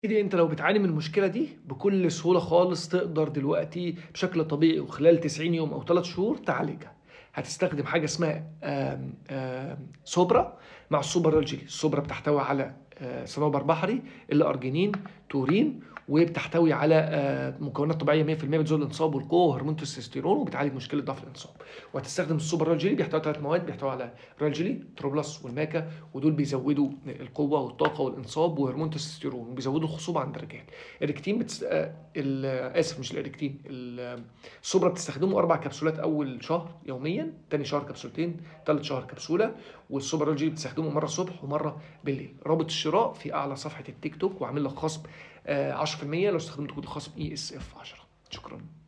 سيدي أنت لو بتعاني من المشكلة دي بكل سهولة خالص تقدر دلوقتي بشكل طبيعي وخلال 90 يوم أو 3 شهور تعالجها. هتستخدم حاجة اسمها آمم، آمم، سوبرا مع السوبر رول جيلي، السوبرا بتحتوي على آآ صنوبر بحري، L-أرجينين، تورين، وبتحتوي على آآ مكونات طبيعية 100% بتزود الانتصاب والقوة وهرمون التستوستيرون وبتعالج مشكلة ضعف الانتصاب. وهتستخدم السوبر رول جيلي بيحتوي على 3 مواد، بيحتوي على رويال جيلي، تروبلس والماكا ودول بيزودوا القوة والطاقة والانتصاب وهرمون التستوستيرون وبيزودوا الخصوبة عند الرجال. الريكتين بتس آآ ال آسف مش الإريكتين، ال السوبرا بتستخدمه 4 كبسولات أول شهر يوميًا، تاني شهر كبسولتين، تالت شهر كبسولة، والسوبر رول جيلي بتستخدمه مرة الصبح ومرة بالليل. رابط الشراء في أعلى صفحة التيك توك وعامل لك خصم آآ 10% لو استخدمت كود الخصم ESF10 شكرًا.